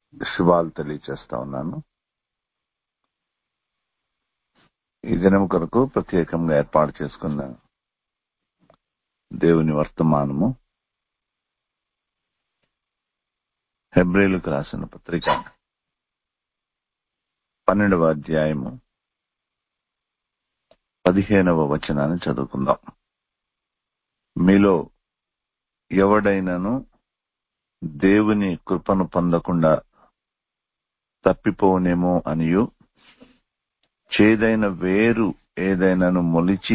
శుభాలు తెలియచేస్తా ఉన్నాను ఈ దినం కొరకు ప్రత్యేకంగా ఏర్పాటు చేసుకున్న దేవుని వర్తమానము హెబ్రిలకు రాసిన పత్రిక పన్నెండవ అధ్యాయము పదిహేనవ వచనాన్ని చదువుకుందాం మీలో ఎవడైనను దేవుని కృపను పొందకుండా తప్పిపోనేమో అనియు చేదైన వేరు ఏదైనాను మొలిచి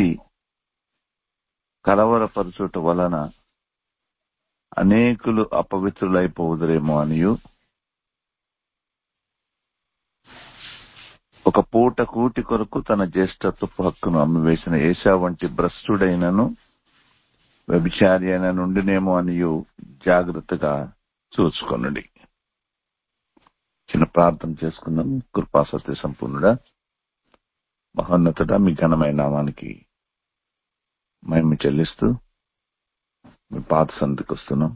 కలవరపరచుట వలన అనేకులు అపవిత్రులైపోదురేమో అనియు ఒక పూట కూటి కొరకు తన జ్యేష్ఠత్వపు హక్కును అమ్మివేసిన ఏషా వంటి భ్రష్టుడైనను వ్యభిచారి అయిన నుండినేమో అనియు జాగ్రత్తగా చూసుకొనండి చిన్న ప్రార్థన చేసుకుందాం కృపా సత్య సంపూర్ణుడా మహోన్నతుడ మీ ఘనమైన నామానికి మేము చెల్లిస్తూ మీ పాత సంధికి వస్తున్నాం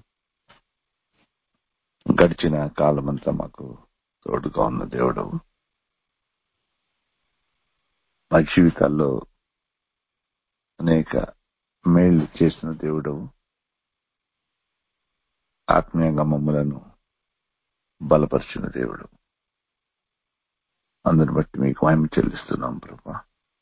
గడిచిన కాలమంతా మాకు తోడుగా ఉన్న దేవుడు మా జీవితాల్లో అనేక మేళ్లు చేసిన దేవుడు ఆత్మీయంగా మమ్మలను బలపరిచిన దేవుడు అందరిని బట్టి మీకు మహిమ చెల్లిస్తున్నాం ప్రభా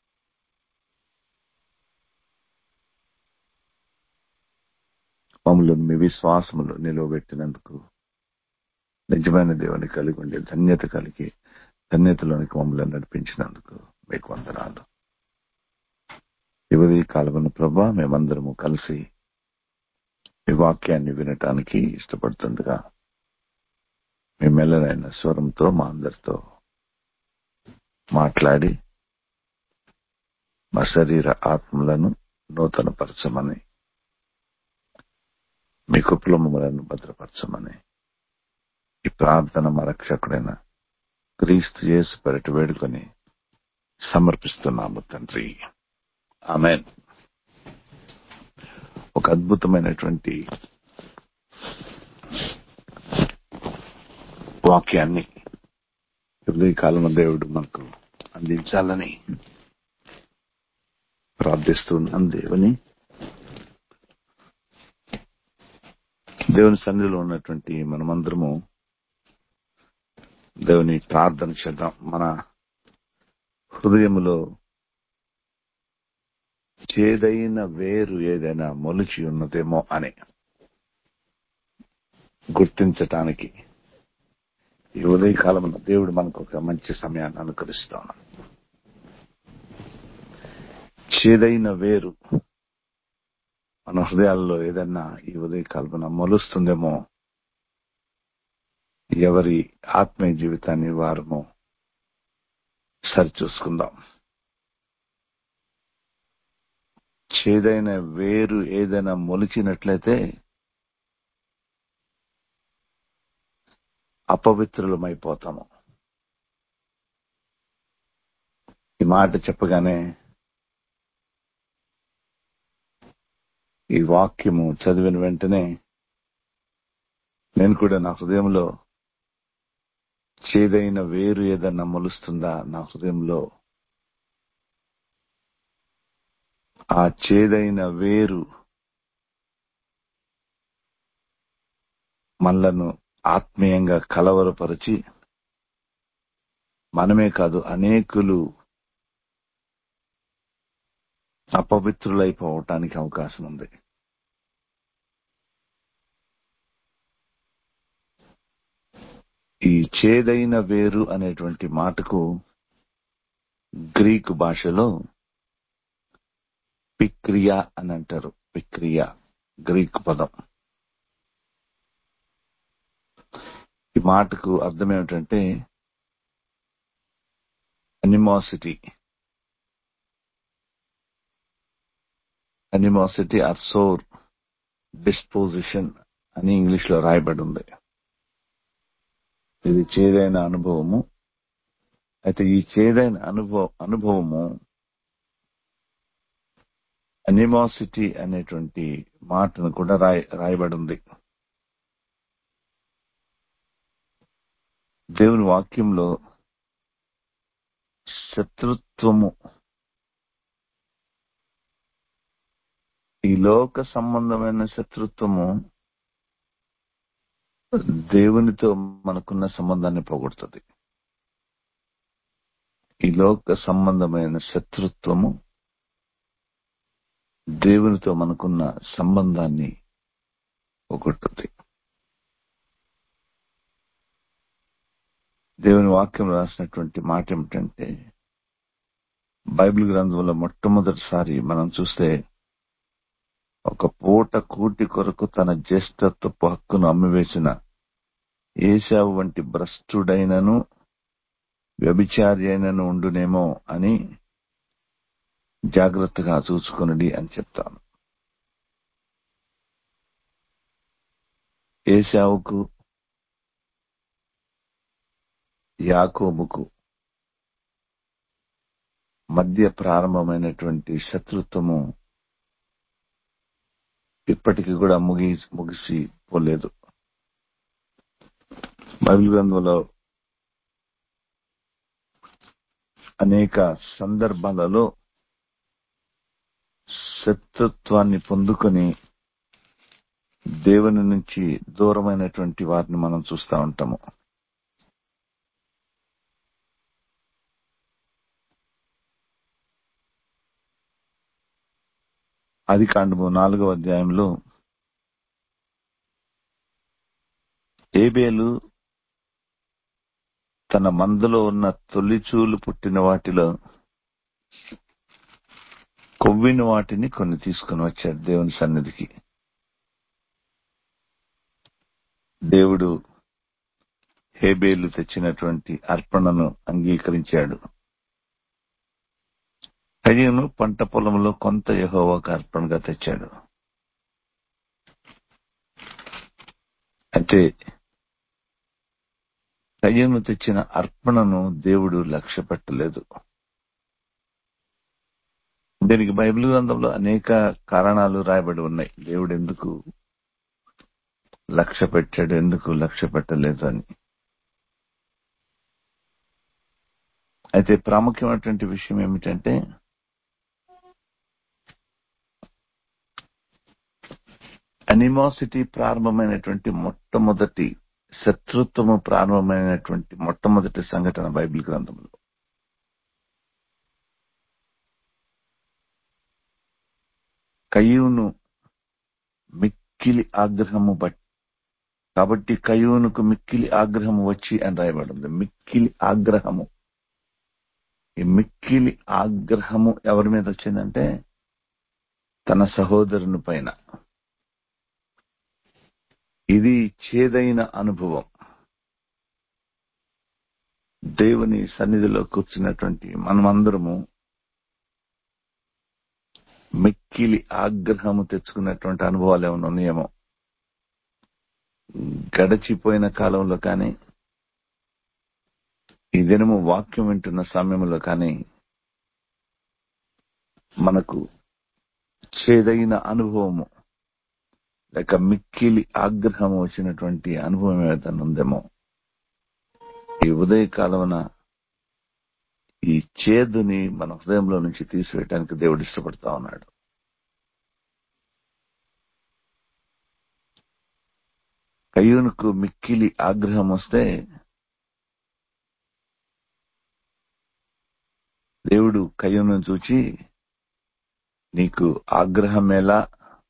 మమ్మల్ని మీ విశ్వాసములు నిలవబెట్టినందుకు నిజమైన దేవుని కలిగి ఉండే ధన్యత కలిగి ధన్యతలోనికి మమ్మల్ని నడిపించినందుకు మీకు వందనాలు యువతి కాలమున ప్రభా మేమందరము కలిసి మీ వాక్యాన్ని వినటానికి ఇష్టపడుతుండగా మీ మెల్లనైన స్వరంతో మా అందరితో మాట్లాడి మా శరీర ఆత్మలను నూతనపరచమని మీ కుప్లములను భద్రపరచమని ఈ ప్రార్థన మా రక్షకుడైన క్రీస్తు యేసు పెరటి వేడుకొని సమర్పిస్తున్నాము తండ్రి ఆమె ఒక అద్భుతమైనటువంటి వాక్యాన్ని ఈ కాలం దేవుడు మనకు అందించాలని ప్రార్థిస్తున్నాం దేవుని దేవుని సన్నిధిలో ఉన్నటువంటి మనమందరము దేవుని ప్రార్థన చేద్దాం మన హృదయములో చేదైన వేరు ఏదైనా మొలిచి ఉన్నదేమో అని గుర్తించటానికి ఈ ఉదయకాలం దేవుడు మనకు ఒక మంచి సమయాన్ని అనుకరిస్తాను చేదైన వేరు మన హృదయాల్లో ఏదన్నా ఈ ఉదయకాలమున మొలుస్తుందేమో ఎవరి ఆత్మీయ జీవితాన్ని వారము సరిచూసుకుందాం చేదైన వేరు ఏదైనా మొలిచినట్లయితే అపవిత్రులమైపోతాము ఈ మాట చెప్పగానే ఈ వాక్యము చదివిన వెంటనే నేను కూడా నా హృదయంలో చేదైన వేరు ఏదన్నా మొలుస్తుందా నా హృదయంలో ఆ చేదైన వేరు మనలను ఆత్మీయంగా కలవరపరిచి మనమే కాదు అనేకులు అపవిత్రులైపోవటానికి అవకాశం ఉంది ఈ చేదైన వేరు అనేటువంటి మాటకు గ్రీకు భాషలో పిక్రియా అని అంటారు పిక్రియా గ్రీక్ పదం ఈ మాటకు అర్థం ఏమిటంటే animosity animosity or sour disposition అని ఇంగ్లీష్ లో రాయబడి ఉంది ఇది చేదైన అనుభవము అయితే ఈ చేదైన అనుభవ అనుభవము అనిమాసిటీ అనేటువంటి మాటను కూడా రాయ రాయబడి ఉంది దేవుని వాక్యంలో శత్రుత్వము ఈ లోక సంబంధమైన శత్రుత్వము దేవునితో మనకున్న సంబంధాన్ని పోగొడుతుంది ఈ లోక సంబంధమైన శత్రుత్వము దేవునితో మనకున్న సంబంధాన్ని పోగొట్టుద్ది దేవుని వాక్యం రాసినటువంటి మాట ఏమిటంటే బైబిల్ గ్రంథంలో మొట్టమొదటిసారి మనం చూస్తే ఒక పూట కూటి కొరకు తన జ్యేష్ఠత్వపు హక్కును అమ్మివేసిన ఏశావు వంటి భ్రష్టుడైనను వ్యభిచారి అయినను ఉండునేమో అని జాగ్రత్తగా చూసుకునడి అని చెప్తాను ఏశావుకు యాకోబుకు మధ్య ప్రారంభమైనటువంటి శత్రుత్వము ఇప్పటికీ కూడా ముగి ముగిసి పోలేదు బైబిల్ గ్రంథంలో అనేక సందర్భాలలో శత్రుత్వాన్ని పొందుకొని దేవుని నుంచి దూరమైనటువంటి వారిని మనం చూస్తూ ఉంటాము అది కాండము నాలుగవ అధ్యాయంలో ఏబేలు తన మందలో ఉన్న తొలిచూలు పుట్టిన వాటిలో కొవ్విన వాటిని కొన్ని తీసుకుని వచ్చాడు దేవుని సన్నిధికి దేవుడు హేబేలు తెచ్చినటువంటి అర్పణను అంగీకరించాడు కయ్యను పంట పొలంలో కొంత యహోవాకు అర్పణగా తెచ్చాడు అయితే కయ్యను తెచ్చిన అర్పణను దేవుడు లక్ష్య పెట్టలేదు దీనికి బైబిల్ గ్రంథంలో అనేక కారణాలు రాయబడి ఉన్నాయి దేవుడు ఎందుకు లక్ష్య పెట్టాడు ఎందుకు లక్ష్య పెట్టలేదు అని అయితే ప్రాముఖ్యమైనటువంటి విషయం ఏమిటంటే అనిమాసిటీ ప్రారంభమైనటువంటి మొట్టమొదటి శత్రుత్వము ప్రారంభమైనటువంటి మొట్టమొదటి సంఘటన బైబిల్ గ్రంథంలో కయ్యూను మిక్కిలి ఆగ్రహము బట్టి కాబట్టి కయ్యూనుకు మిక్కిలి ఆగ్రహము వచ్చి అని రాయబడింది మిక్కిలి ఆగ్రహము ఈ మిక్కిలి ఆగ్రహము ఎవరి మీద వచ్చిందంటే తన సహోదరుని పైన ఇది చేదైన అనుభవం దేవుని సన్నిధిలో కూర్చున్నటువంటి మనమందరము మిక్కిలి ఆగ్రహము తెచ్చుకున్నటువంటి అనుభవాలు ఏమైనా ఉన్నాయేమో గడిచిపోయిన కాలంలో కానీ ఈ దినము వాక్యం వింటున్న సమయంలో కానీ మనకు చేదైన అనుభవము లేక మిక్కిలి ఆగ్రహం వచ్చినటువంటి అనుభవం ఏదైనా ఉందేమో ఈ ఉదయకాలమున ఈ చేదుని మన హృదయంలో నుంచి తీసివేయడానికి దేవుడు ఇష్టపడతా ఉన్నాడు కయ్యూనుకు మిక్కిలి ఆగ్రహం వస్తే దేవుడు కయ్యూను చూచి నీకు ఆగ్రహం ఎలా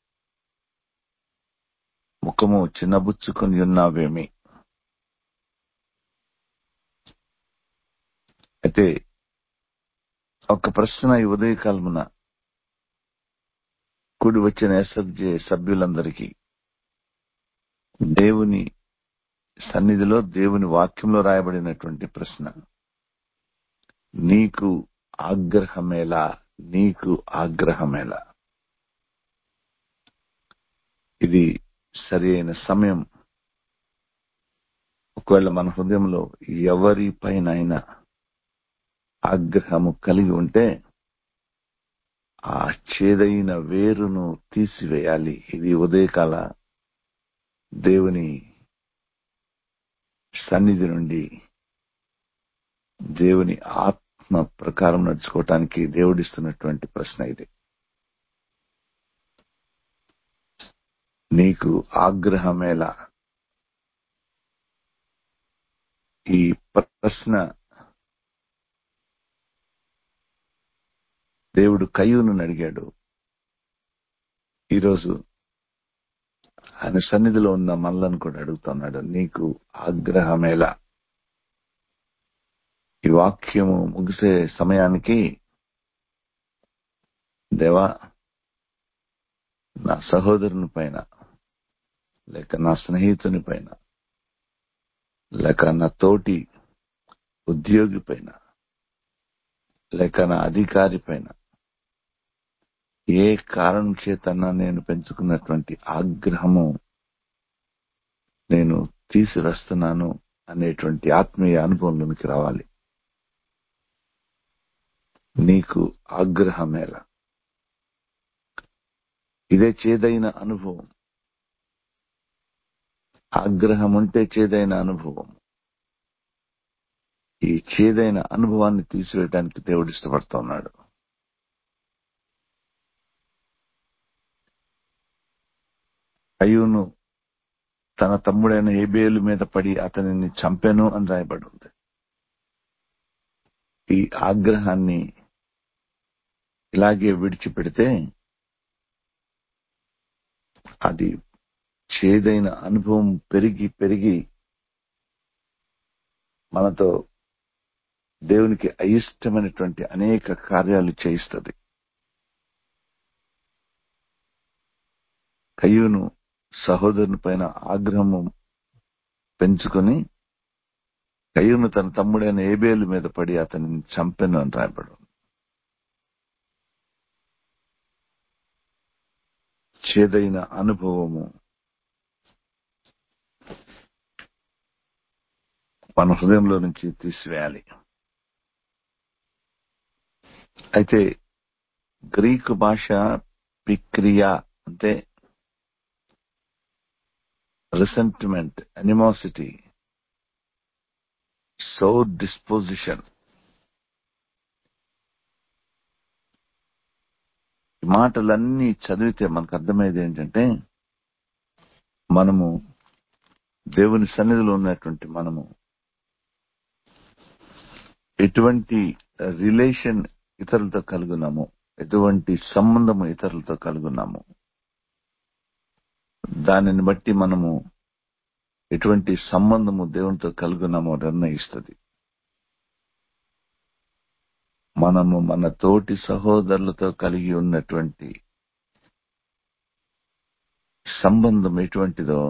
ముఖము చిన్నబుచ్చుకొని ఉన్నావేమి అయితే ఒక ప్రశ్న ఈ ఉదయకాలమున కూడి వచ్చిన ఎస్ఎఫ్జే సభ్యులందరికీ దేవుని సన్నిధిలో దేవుని వాక్యంలో రాయబడినటువంటి ప్రశ్న నీకు ఆగ్రహమేలా నీకు ఆగ్రహమేలా ఇది సరి అయిన సమయం ఒకవేళ మన హృదయంలో ఎవరి పైన ఆగ్రహము కలిగి ఉంటే ఆ చేదైన వేరును తీసివేయాలి ఇది ఉదయకాల దేవుని సన్నిధి నుండి దేవుని ఆత్మ ప్రకారం నడుచుకోవటానికి దేవుడిస్తున్నటువంటి ప్రశ్న ఇది నీకు ఆగ్రహమేలా ఈ ప్రశ్న దేవుడు కయ్యూను అడిగాడు ఈరోజు ఆయన సన్నిధిలో ఉన్న మనలను కూడా అడుగుతున్నాడు నీకు ఆగ్రహమేలా ఈ వాక్యము ముగిసే సమయానికి దేవా నా సహోదరుని పైన లేక నా స్నేహితుని పైన లేక నా తోటి ఉద్యోగి పైన లేక నా అధికారి పైన ఏ కారణం చేతన్నా నేను పెంచుకున్నటువంటి ఆగ్రహము నేను తీసివేస్తున్నాను అనేటువంటి ఆత్మీయ అనుభవంలోనికి రావాలి నీకు ఆగ్రహమేలా ఇదే చేదైన అనుభవం ఆగ్రహం ఉంటే చేదైన అనుభవం ఈ చేదైన అనుభవాన్ని తీసివేయడానికి దేవుడు ఇష్టపడుతున్నాడు అయ్యూను తన తమ్ముడైన ఏబేలు మీద పడి అతనిని చంపెను అని రాయబడి ఉంది ఈ ఆగ్రహాన్ని ఇలాగే విడిచిపెడితే అది చేదైన అనుభవం పెరిగి పెరిగి మనతో దేవునికి అయిష్టమైనటువంటి అనేక కార్యాలు చేయిస్తుంది కయ్యూను సహోదరుని పైన ఆగ్రహము పెంచుకొని కయ్యూను తన తమ్ముడైన ఏబేలు మీద పడి అతనిని చంపెను అని రాయబడు చేదైన అనుభవము మన హృదయంలో నుంచి తీసివేయాలి అయితే గ్రీకు భాష పిక్రియా అంటే రిసెంటిమెంట్ అనిమాసిటీ సో డిస్పోజిషన్ ఈ మాటలన్నీ చదివితే మనకు అర్థమయ్యేది ఏంటంటే మనము దేవుని సన్నిధిలో ఉన్నటువంటి మనము ఎటువంటి రిలేషన్ ఇతరులతో కలుగున్నాము ఎటువంటి సంబంధము ఇతరులతో కలుగున్నాము దానిని బట్టి మనము ఎటువంటి సంబంధము దేవునితో కలుగున్నామో నిర్ణయిస్తుంది మనము మన తోటి సహోదరులతో కలిగి ఉన్నటువంటి సంబంధం ఎటువంటిదో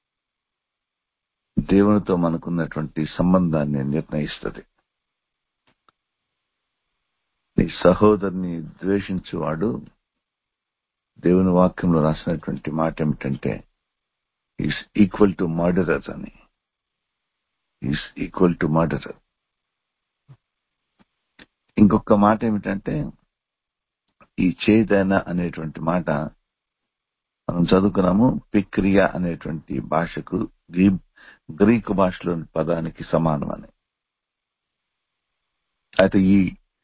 దేవునితో మనకున్నటువంటి సంబంధాన్ని నిర్ణయిస్తుంది నీ సహోదరుని ద్వేషించువాడు దేవుని వాక్యంలో రాసినటువంటి మాట ఏమిటంటే ఈస్ ఈక్వల్ టు మర్డరర్ అని ఈస్ ఈక్వల్ టు మర్డరర్ ఇంకొక మాట ఏమిటంటే ఈ చేదన అనేటువంటి మాట మనం చదువుకున్నాము పిక్రియా అనేటువంటి భాషకు గ్రీకు భాషలోని పదానికి సమానం అని అయితే ఈ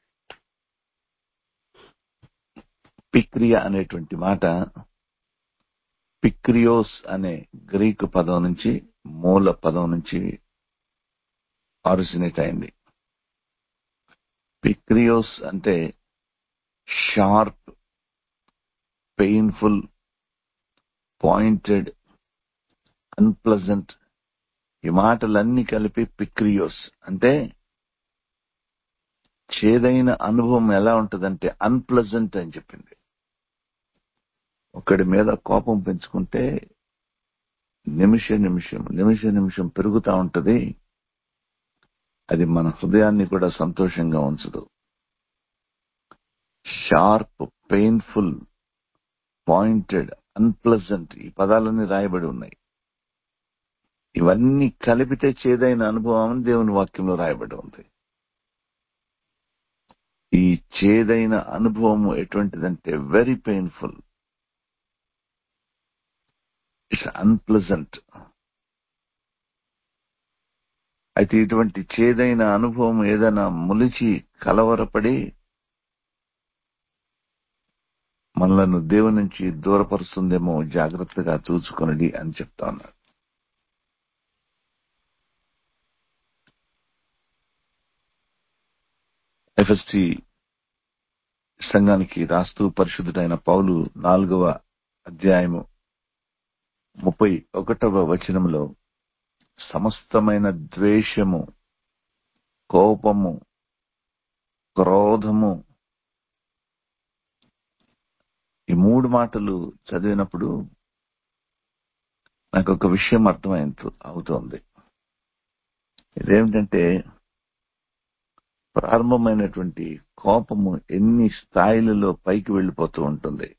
పిక్రియా అనేటువంటి మాట పిక్రియోస్ అనే గ్రీకు పదం నుంచి మూల పదం నుంచి ఆరిజినేట్ అయింది పిక్రియోస్ అంటే షార్ప్ పెయిన్ఫుల్ పాయింటెడ్ అన్ప్లజెంట్ ఈ మాటలన్నీ కలిపి పిక్రియోస్ అంటే చేదైన అనుభవం ఎలా ఉంటుందంటే అన్ప్లజెంట్ అని చెప్పింది ఒకడి మీద కోపం పెంచుకుంటే నిమిష నిమిషం నిమిష నిమిషం పెరుగుతా ఉంటది అది మన హృదయాన్ని కూడా సంతోషంగా ఉంచదు షార్ప్ పెయిన్ఫుల్ పాయింటెడ్ అన్ప్లజెంట్ ఈ పదాలన్నీ రాయబడి ఉన్నాయి ఇవన్నీ కలిపితే చేదైన అనుభవం అని దేవుని వాక్యంలో రాయబడి ఉంది ఈ చేదైన అనుభవం ఎటువంటిదంటే వెరీ పెయిన్ఫుల్ ఇట్స్ అన్ప్లజెంట్ అయితే ఇటువంటి చేదైన అనుభవం ఏదైనా ములిచి కలవరపడి మనలను దేవుని నుంచి దూరపరుస్తుందేమో జాగ్రత్తగా చూసుకొనడి అని చెప్తా ఉన్నాడు ఎఫ్ఎస్టి సంఘానికి రాస్తూ పరిశుద్ధుడైన పౌలు నాలుగవ అధ్యాయము ముప్పై ఒకటవ వచనంలో సమస్తమైన ద్వేషము కోపము క్రోధము ఈ మూడు మాటలు చదివినప్పుడు నాకు ఒక విషయం అర్థమైంది అవుతోంది ఇదేమిటంటే ప్రారంభమైనటువంటి కోపము ఎన్ని స్థాయిలలో పైకి వెళ్ళిపోతూ ఉంటుంది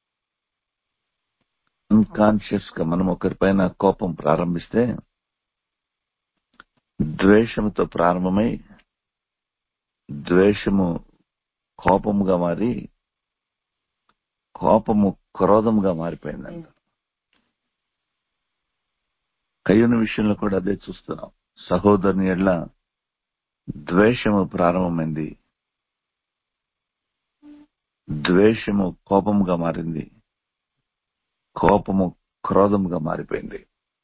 అన్కాన్షియస్ గా మనం ఒకరిపైన కోపం ప్రారంభిస్తే ద్వేషముతో ప్రారంభమై ద్వేషము కోపముగా మారి కోపము క్రోధముగా మారిపోయిందంట కయ్యుని విషయంలో కూడా అదే చూస్తున్నాం సహోదరుని ఎడ్ల ద్వేషము ప్రారంభమైంది ద్వేషము కోపముగా మారింది కోపము క్రోధముగా మారిపోయింది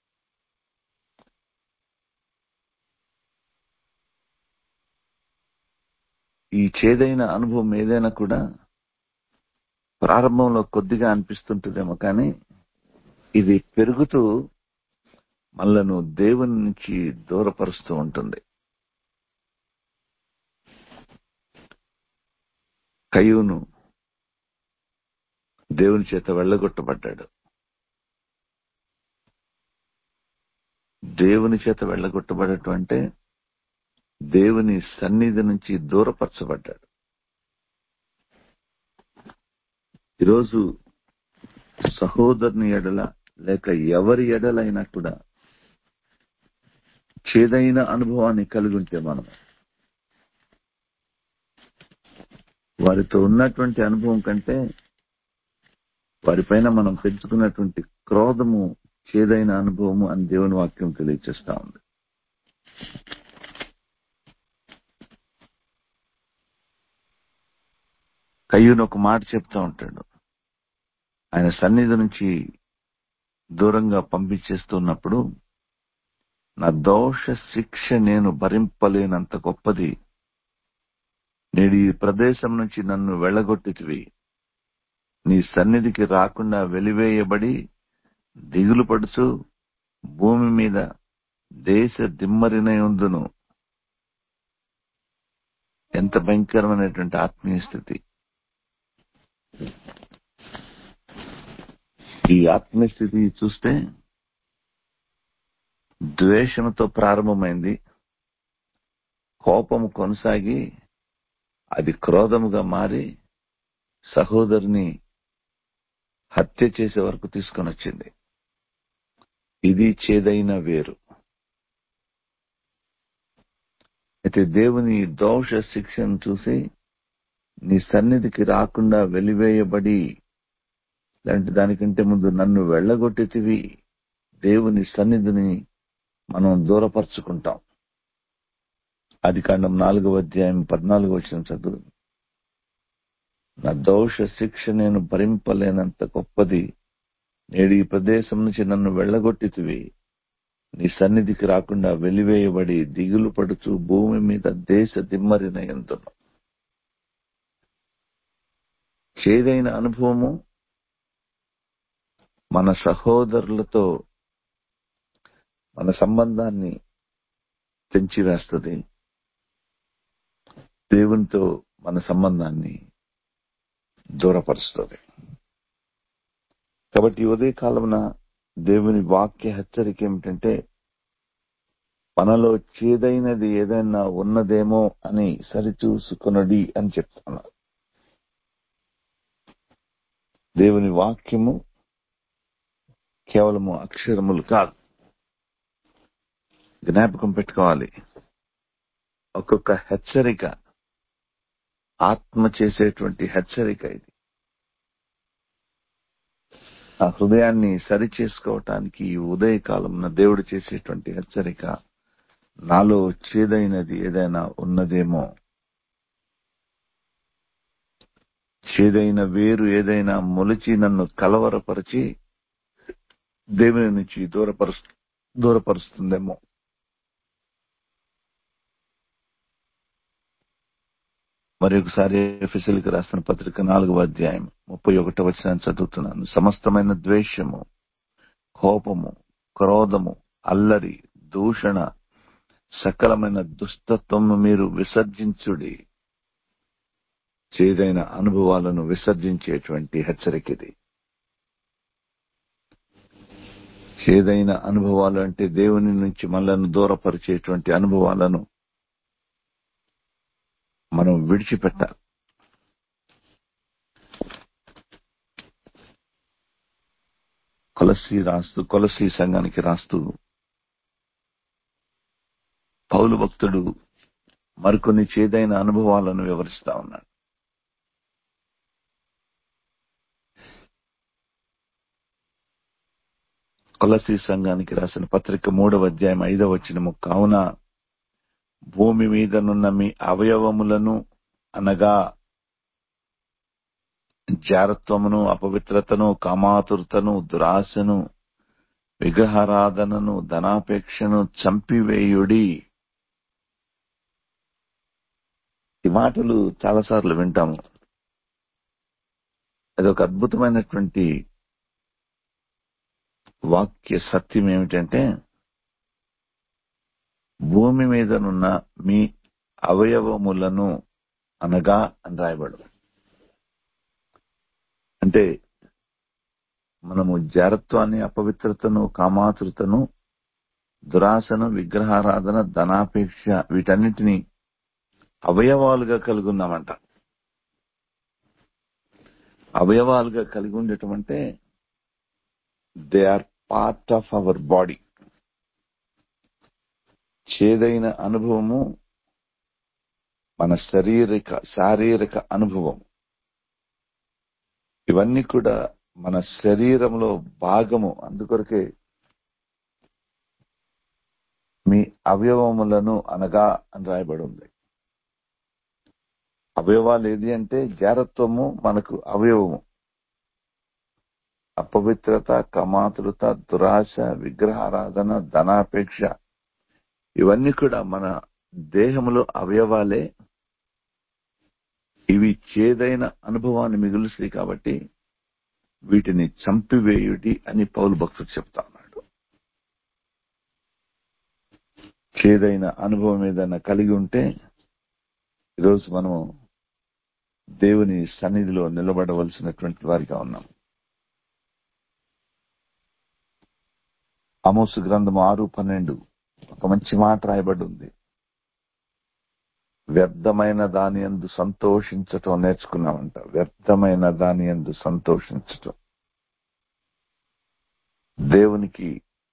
ఈ చేదైన అనుభవం ఏదైనా కూడా ప్రారంభంలో కొద్దిగా అనిపిస్తుంటుందేమో కానీ ఇది పెరుగుతూ మనలను దేవుని నుంచి దూరపరుస్తూ ఉంటుంది కయ్యూను దేవుని చేత వెళ్ళగొట్టబడ్డాడు దేవుని చేత వెళ్ళగొట్టబడటం అంటే దేవుని సన్నిధి నుంచి దూరపరచబడ్డాడు ఈరోజు సహోదరుని ఎడల లేక ఎవరి ఎడలైనా కూడా చేదైన అనుభవాన్ని కలిగి ఉంటే మనం వారితో ఉన్నటువంటి అనుభవం కంటే వారిపైన మనం పెంచుకున్నటువంటి క్రోధము చేదైన అనుభవము అని దేవుని వాక్యం తెలియచేస్తా ఉంది కయ్యూను ఒక మాట చెప్తా ఉంటాడు ఆయన సన్నిధి నుంచి దూరంగా పంపించేస్తున్నప్పుడు నా దోష శిక్ష నేను భరింపలేనంత గొప్పది నేడు ఈ ప్రదేశం నుంచి నన్ను వెళ్ళగొట్టితివి నీ సన్నిధికి రాకుండా వెలివేయబడి దిగులు పడుచు భూమి మీద దేశ దిమ్మరినై ఉందును ఎంత భయంకరమైనటువంటి ఆత్మీయ స్థితి ఈ ఆత్మీయ స్థితి చూస్తే ద్వేషంతో ప్రారంభమైంది కోపము కొనసాగి అది క్రోధముగా మారి సహోదరుని హత్య చేసే వరకు తీసుకొని వచ్చింది ఇది చేదైన వేరు అయితే దేవుని దోష శిక్షను చూసి నీ సన్నిధికి రాకుండా వెలివేయబడి లాంటి దానికంటే ముందు నన్ను వెళ్ళగొట్టితివి దేవుని సన్నిధిని మనం దూరపరుచుకుంటాం అది కాండం నాలుగవ అధ్యాయం పద్నాలుగు వచ్చిన చదువు నా దోష శిక్ష నేను భరింపలేనంత గొప్పది నేడు ఈ ప్రదేశం నుంచి నన్ను వెళ్ళగొట్టితివి నీ సన్నిధికి రాకుండా వెలివేయబడి దిగులు పడుచు భూమి మీద దేశ దిమ్మరిన ఎంతును చేదైన అనుభవము మన సహోదరులతో మన సంబంధాన్ని తెంచివేస్తుంది దేవునితో మన సంబంధాన్ని దూరపరుస్తుంది కాబట్టి ఉదయ కాలమున దేవుని వాక్య హెచ్చరిక ఏమిటంటే మనలో చేదైనది ఏదైనా ఉన్నదేమో అని సరిచూసుకునడి అని చెప్తాను దేవుని వాక్యము కేవలము అక్షరములు కాదు జ్ఞాపకం పెట్టుకోవాలి ఒక్కొక్క హెచ్చరిక ఆత్మ చేసేటువంటి హెచ్చరిక ఇది ఆ హృదయాన్ని సరి చేసుకోవటానికి ఈ ఉదయకాలం దేవుడు చేసేటువంటి హెచ్చరిక నాలో చేదైనది ఏదైనా ఉన్నదేమో చేదైన వేరు ఏదైనా మొలిచి నన్ను కలవరపరిచి దేవుని నుంచి దూరపరు దూరపరుస్తుందేమో మరి ఒకసారి ఎఫ్ఎస్ఎల్కి రాసిన పత్రిక నాలుగవ అధ్యాయం ముప్పై ఒకటో వచ్చిన చదువుతున్నాను సమస్తమైన ద్వేషము కోపము క్రోధము అల్లరి దూషణ సకలమైన దుష్టత్వము మీరు విసర్జించుడి చేదైన అనుభవాలను విసర్జించేటువంటి హెచ్చరిక ఇది చేదైన అనుభవాలు అంటే దేవుని నుంచి మనలను దూరపరిచేటువంటి అనుభవాలను మనం విడిచిపెట్టాలి కొలసి రాస్తూ కొలసి సంఘానికి రాస్తూ పౌలు భక్తుడు మరికొన్ని చేదైన అనుభవాలను వివరిస్తా ఉన్నాడు కొలసి సంఘానికి రాసిన పత్రిక మూడవ అధ్యాయం ఐదవ వచ్చినము కావున భూమి మీదనున్న మీ అవయవములను అనగా జారత్వమును అపవిత్రతను కామాతురతను దురాశను విగ్రహారాధనను ధనాపేక్షను చంపివేయుడి ఈ మాటలు చాలాసార్లు వింటాము అదొక అద్భుతమైనటువంటి వాక్య సత్యం ఏమిటంటే భూమి మీదనున్న మీ అవయవములను అనగా అని రాయబడు అంటే మనము జారత్వాన్ని అపవిత్రతను కామాతురతను దురాశను విగ్రహారాధన ధనాపేక్ష వీటన్నిటిని అవయవాలుగా కలిగి ఉన్నామంట అవయవాలుగా కలిగి ఉండటం అంటే they are part of our body చేదైన అనుభవము మన శారీరక శారీరక అనుభవం ఇవన్నీ కూడా మన శరీరంలో భాగము అందుకొరకే మీ అవయవములను అనగా అని రాయబడి ఉంది అవయవాలు ఏది అంటే జారత్వము మనకు అవయవము అపవిత్రత కమాతులత దురాశ విగ్రహారాధన ధనాపేక్ష ఇవన్నీ కూడా మన దేహంలో అవయవాలే ఇవి చేదైన అనుభవాన్ని మిగులుస్తాయి కాబట్టి వీటిని చంపివేయుడి అని పౌలు భక్తుడు చెప్తా ఉన్నాడు చేదైన అనుభవం ఏదైనా కలిగి ఉంటే ఈరోజు మనము దేవుని సన్నిధిలో నిలబడవలసినటువంటి వారిగా ఉన్నాం అమోసు గ్రంథం ఆరు పన్నెండు ఒక మంచి మాట రాయబడి ఉంది వ్యర్థమైన దాని ఎందు సంతోషించటం నేర్చుకున్నామంట వ్యర్థమైన దాని ఎందు సంతోషించటం దేవునికి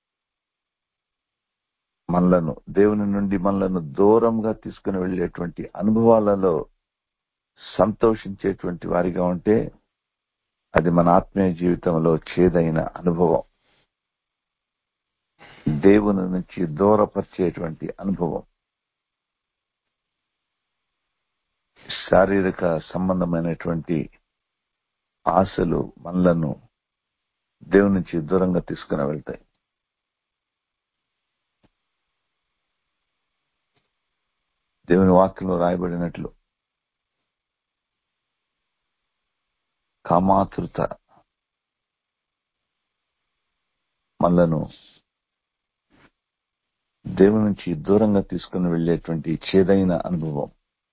మనలను దేవుని నుండి మనలను దూరంగా తీసుకుని వెళ్ళేటువంటి అనుభవాలలో సంతోషించేటువంటి వారిగా ఉంటే అది మన ఆత్మీయ జీవితంలో చేదైన అనుభవం దేవుని నుంచి దూరపరిచేటువంటి అనుభవం శారీరక సంబంధమైనటువంటి ఆశలు మనలను దేవుని నుంచి దూరంగా తీసుకుని వెళ్తాయి దేవుని వాక్యంలో రాయబడినట్లు కామాతృత మనలను దేవుని నుంచి దూరంగా తీసుకుని వెళ్లేటువంటి చేదైన అనుభవం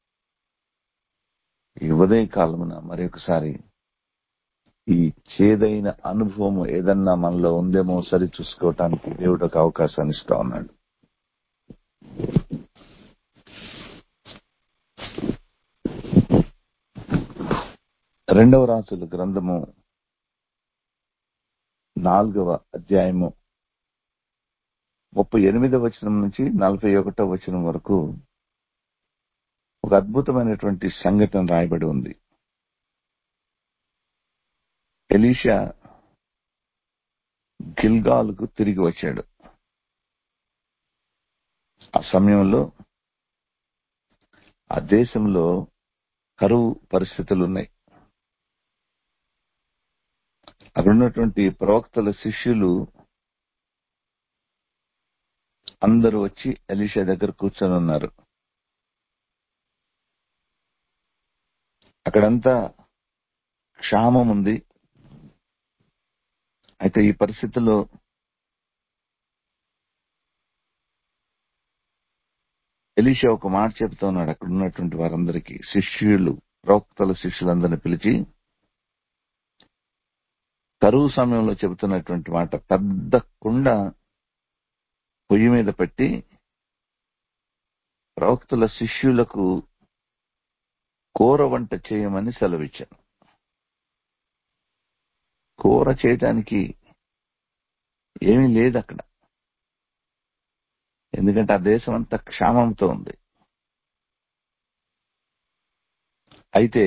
ఈ ఉదయ కాలమున మరొకసారి ఈ చేదైన అనుభవం ఏదన్నా మనలో ఉందేమో సరి చూసుకోవటానికి దేవుడు ఒక అవకాశాన్ని ఇస్తా ఉన్నాడు రెండవ రాసుల గ్రంథము నాలుగవ అధ్యాయము ముప్పై ఎనిమిదవ వచనం నుంచి నలభై ఒకటో వచనం వరకు ఒక అద్భుతమైనటువంటి సంఘటన రాయబడి ఉంది ఎలీషా గిల్గాల్కు తిరిగి వచ్చాడు ఆ సమయంలో ఆ దేశంలో కరువు పరిస్థితులు ఉన్నాయి అక్కడ ఉన్నటువంటి ప్రవక్తల శిష్యులు అందరూ వచ్చి ఎలీషా దగ్గర కూర్చొని ఉన్నారు అక్కడంతా క్షామం ఉంది అయితే ఈ పరిస్థితుల్లో ఎలీషా ఒక మాట చెప్తా ఉన్నాడు అక్కడ ఉన్నటువంటి వారందరికీ శిష్యులు ప్రవక్తల శిష్యులందరిని పిలిచి కరువు సమయంలో చెబుతున్నటువంటి మాట పెద్ద కుండ పొయ్యి మీద పెట్టి ప్రవక్తల శిష్యులకు కూర వంట చేయమని సెలవిచ్చాను కూర చేయటానికి ఏమీ లేదు అక్కడ ఎందుకంటే ఆ దేశం అంతా క్షామంతో ఉంది అయితే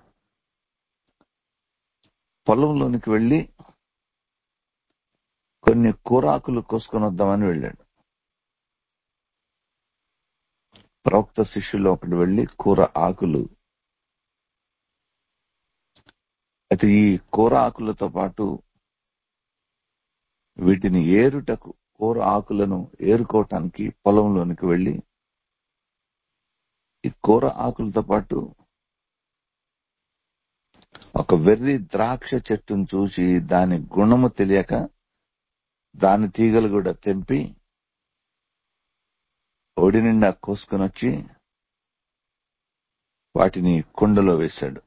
పొలంలోనికి వెళ్ళి కొన్ని కూరాకులు కోసుకొని వద్దామని వెళ్ళాడు ప్రవక్త శిష్యులు ఒకటి వెళ్ళి కూర ఆకులు అయితే ఈ కూర ఆకులతో పాటు వీటిని ఏరుటకు కూర ఆకులను ఏరుకోవటానికి పొలంలోనికి వెళ్ళి ఈ కూర ఆకులతో పాటు ఒక వెర్రి ద్రాక్ష చెట్టును చూసి దాని గుణము తెలియక దాని తీగలు కూడా తెంపి ఒడి నిండా కోసుకొని వచ్చి వాటిని కుండలో వేశాడు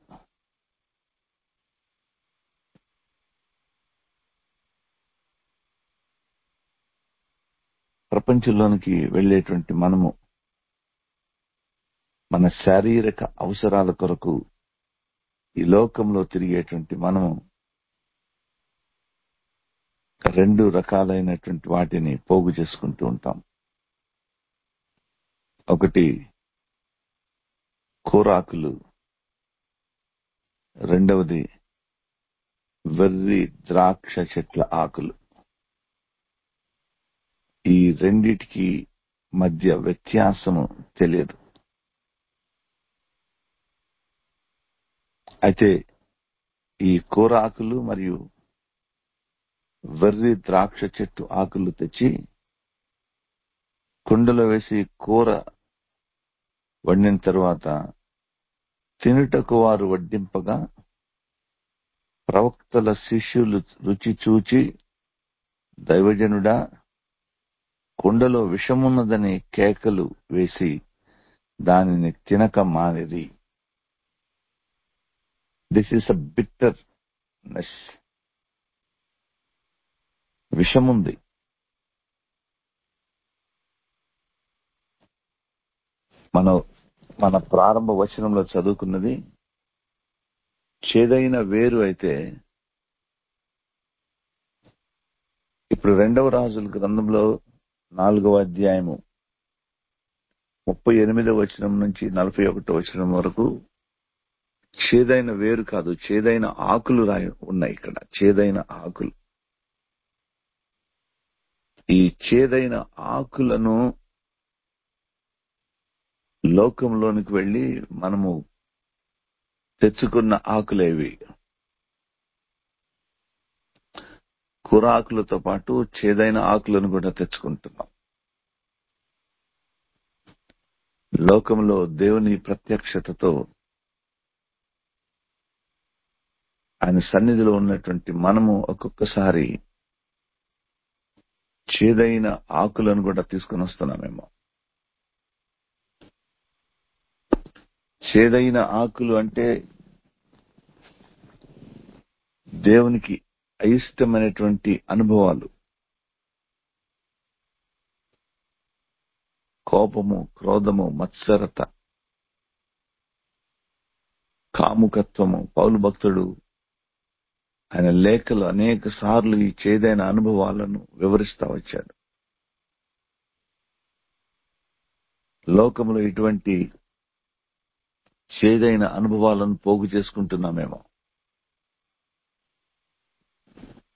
ప్రపంచంలోనికి వెళ్ళేటువంటి మనము మన శారీరక అవసరాల కొరకు ఈ లోకంలో తిరిగేటువంటి మనము రెండు రకాలైనటువంటి వాటిని పోగు చేసుకుంటూ ఉంటాం ఒకటి కూరాకులు రెండవది వెర్రి ద్రాక్ష చెట్ల ఆకులు ఈ రెండిటికి మధ్య వ్యత్యాసము తెలియదు అయితే ఈ కూర ఆకులు మరియు వెర్రి ద్రాక్ష చెట్టు ఆకులు తెచ్చి కుండలో వేసి కూర వండిన తర్వాత తినుటకు వారు వడ్డింపగా ప్రవక్తల శిష్యులు రుచి చూచి దైవజనుడా కుండలో విషమున్నదని కేకలు వేసి దానిని తినక మానిది దిస్ ఈస్ అ బిట్టర్నెస్ విషముంది మన మన ప్రారంభ వచనంలో చదువుకున్నది చేదైన వేరు అయితే ఇప్పుడు రెండవ రాజుల గ్రంథంలో నాలుగవ అధ్యాయము ముప్పై ఎనిమిదవ వచనం నుంచి నలభై ఒకటో వచనం వరకు చేదైన వేరు కాదు చేదైన ఆకులు రాయి ఉన్నాయి ఇక్కడ చేదైన ఆకులు ఈ చేదైన ఆకులను లోకంలోనికి వెళ్ళి మనము తెచ్చుకున్న ఆకులేవి కూర ఆకులతో పాటు చేదైన ఆకులను కూడా తెచ్చుకుంటున్నాం లోకంలో దేవుని ప్రత్యక్షతతో ఆయన సన్నిధిలో ఉన్నటువంటి మనము ఒక్కొక్కసారి చేదైన ఆకులను కూడా తీసుకుని వస్తున్నామేమో చేదైన ఆకులు అంటే దేవునికి అయిష్టమైనటువంటి అనుభవాలు కోపము క్రోధము మత్సరత కాముకత్వము పౌలు భక్తుడు ఆయన లేఖలు అనేక సార్లు ఈ చేదైన అనుభవాలను వివరిస్తా వచ్చాడు లోకంలో ఇటువంటి చేదైన అనుభవాలను పోగు చేసుకుంటున్నామేమో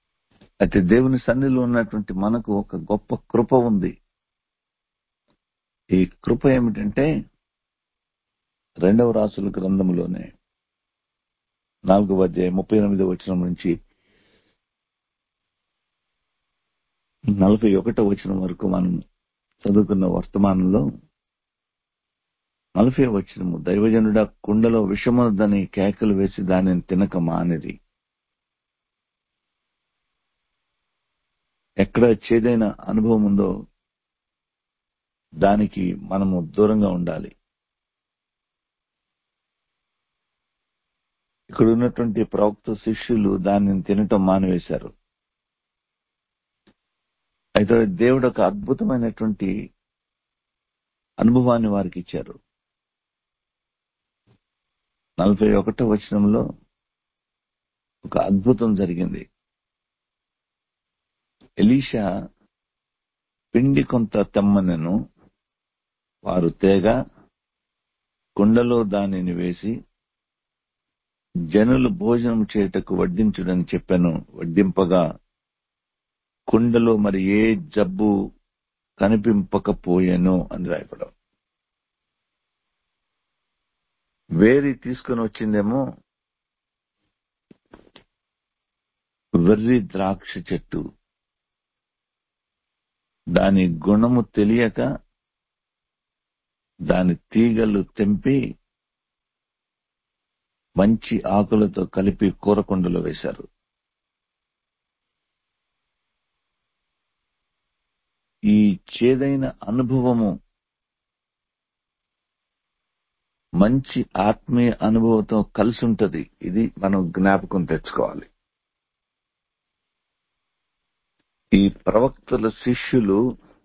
అయితే దేవుని సన్నిధిలో ఉన్నటువంటి మనకు ఒక గొప్ప కృప ఉంది ఈ కృప ఏమిటంటే రెండవ రాసుల గ్రంథంలోనే నాలుగవ అధ్యాయం ముప్పై ఎనిమిదవ వచనం నుంచి నలభై ఒకటో వచనం వరకు మనం చదువుకున్న వర్తమానంలో నలభై వచనము దైవజనుడ కుండలో విషముదని కేకలు వేసి దానిని తినక మానేది ఎక్కడ చేదైన అనుభవం ఉందో దానికి మనము దూరంగా ఉండాలి ఇక్కడ ఉన్నటువంటి ప్రవక్త శిష్యులు దానిని తినటం మానివేశారు అయితే దేవుడు ఒక అద్భుతమైనటువంటి అనుభవాన్ని వారికి ఇచ్చారు నలభై ఒకటో వచనంలో ఒక అద్భుతం జరిగింది ఎలీషా పిండి కొంత తెమ్మనను వారు తేగ కుండలో దానిని వేసి జనులు భోజనం చేయుటకు వడ్డించుడని చెప్పాను వడ్డింపగా కుండలో మరి ఏ జబ్బు కనిపింపకపోయాను అని రాయపడం వేరి తీసుకుని వచ్చిందేమో వెర్రి ద్రాక్ష చెట్టు దాని గుణము తెలియక దాని తీగలు తెంపి మంచి ఆకులతో కలిపి కూరకుండలో వేశారు ఈ చేదైన అనుభవము మంచి ఆత్మీయ అనుభవంతో కలిసి ఉంటది ఇది మనం జ్ఞాపకం తెచ్చుకోవాలి ఈ ప్రవక్తల శిష్యులు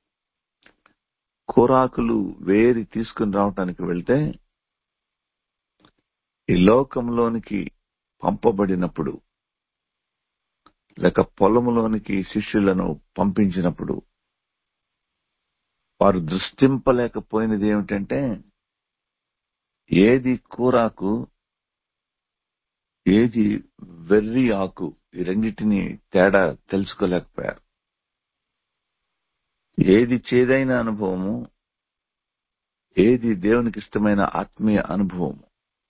కూరాకులు వేరి తీసుకుని రావటానికి వెళ్తే ఈ లోకంలోనికి పంపబడినప్పుడు లేక పొలంలోనికి శిష్యులను పంపించినప్పుడు వారు దృష్టింపలేకపోయినది ఏమిటంటే ఏది కూరాకు ఏది వెర్రి ఆకు ఈ రెండింటిని తేడా తెలుసుకోలేకపోయారు ఏది చేదైన అనుభవము ఏది దేవునికి ఇష్టమైన ఆత్మీయ అనుభవము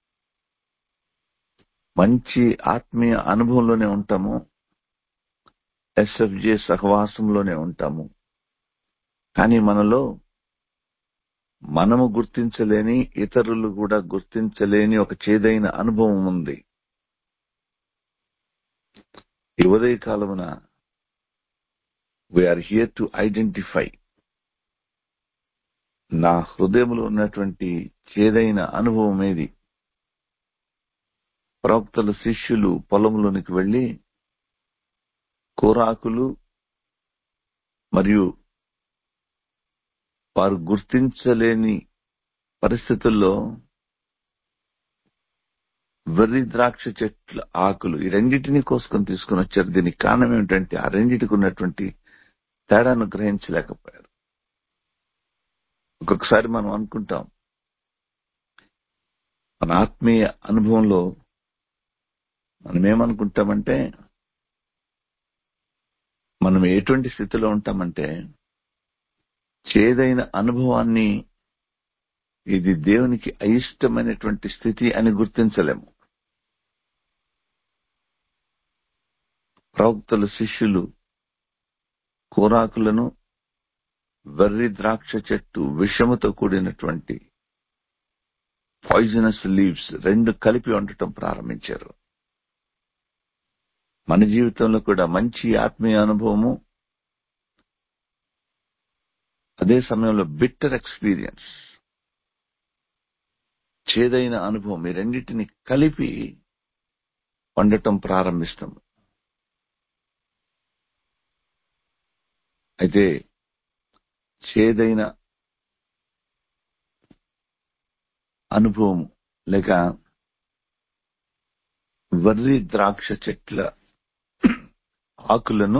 మంచి ఆత్మీయ అనుభవంలోనే ఉంటాము ఎస్ఎఫ్జే సహవాసంలోనే ఉంటాము కానీ మనలో మనము గుర్తించలేని ఇతరులు కూడా గుర్తించలేని ఒక చేదైన అనుభవం ఉంది ఈ ఉదయ కాలమున వీఆర్ హియర్ టు ఐడెంటిఫై నా హృదయంలో ఉన్నటువంటి చేదైన అనుభవం ఏది ప్రవక్తల శిష్యులు పొలంలోనికి వెళ్లి కూరాకులు మరియు వారు గుర్తించలేని పరిస్థితుల్లో వెర్రి ద్రాక్ష చెట్ల ఆకులు ఈ రెండింటినీ కోసుకొని తీసుకుని వచ్చారు దీనికి కారణం ఏమిటంటే ఆ రెండింటికి ఉన్నటువంటి తేడాను గ్రహించలేకపోయారు ఒక్కొక్కసారి మనం అనుకుంటాం మన ఆత్మీయ అనుభవంలో మనం ఏమనుకుంటామంటే మనం ఎటువంటి స్థితిలో ఉంటామంటే చేదైన అనుభవాన్ని ఇది దేవునికి అయిష్టమైనటువంటి స్థితి అని గుర్తించలేము ప్రవక్తల శిష్యులు కూరాకులను వెర్రి ద్రాక్ష చెట్టు విషముతో కూడినటువంటి పాయిజనస్ లీవ్స్ రెండు కలిపి ఉండటం ప్రారంభించారు మన జీవితంలో కూడా మంచి ఆత్మీయ అనుభవము అదే సమయంలో బిట్టర్ ఎక్స్పీరియన్స్ చేదైన అనుభవం ఈ రెండింటిని కలిపి వండటం ప్రారంభిస్తాం అయితే చేదైన అనుభవం లేక వర్రి ద్రాక్ష చెట్ల ఆకులను